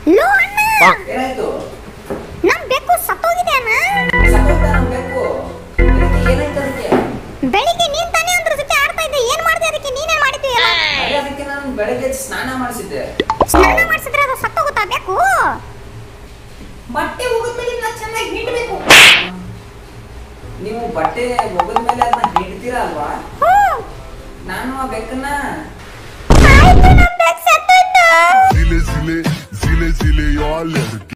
low ಅಣ್ಣ ಏನಾಯ್ತು ನಮ್ ಬೆಕ್ಕು ಸತ್ತೋಗಿದೆ ಅಣ್ಣ ಸತ್ತೋಗ್ತಾ ನಮ್ ಬೇಕು ಇದಕ್ಕೆ ಏನಾಯ್ತು ಅದಕ್ಕೆ ಬೆಳಿಗ್ಗೆ ನೀನ್ ತಾನೇ ಅದ್ರ ಜೊತೆ ಆಡ್ತಾ ಇದ್ದೆ ಏನ್ ಮಾಡಿದೆ ಅದಕ್ಕೆ ನೀನೇ ಮಾಡಿದ್ವಿ ಎಲ್ಲ ಅದೇ ಅದಕ್ಕೆ ನಾನು ಬೆಳಗ್ಗೆ ಸ್ನಾನ ಮಾಡಿಸಿದ್ದೆ ಸ್ನಾನ ಮಾಡಿಸಿದ್ರೆ ಅದು ಸತ್ತೋಗುತ್ತಾ ಬೇಕು ಬಟ್ಟೆ ಹೋಗಿದ್ಮೇಲೆ ನಾ ಚೆನ್ನಾಗಿ ಹಿಂಡ್ಬೇಕು ನೀವು ಬಟ್ಟೆ ಒಗದ್ಮೇಲೆ ಅದನ್ನ ಹಿಂಡ್ತೀರಾ ಅಲ್ವಾ ಹ್ಞೂ ನಾನು ಆ ಬೆಕ್ಕನ್ನ ಆಯ್ತು ನಮ್ ಬೆಕ್ಕು ಸತ್ತೋಯ್ತು Zile, zile, zile, zile, eu alerg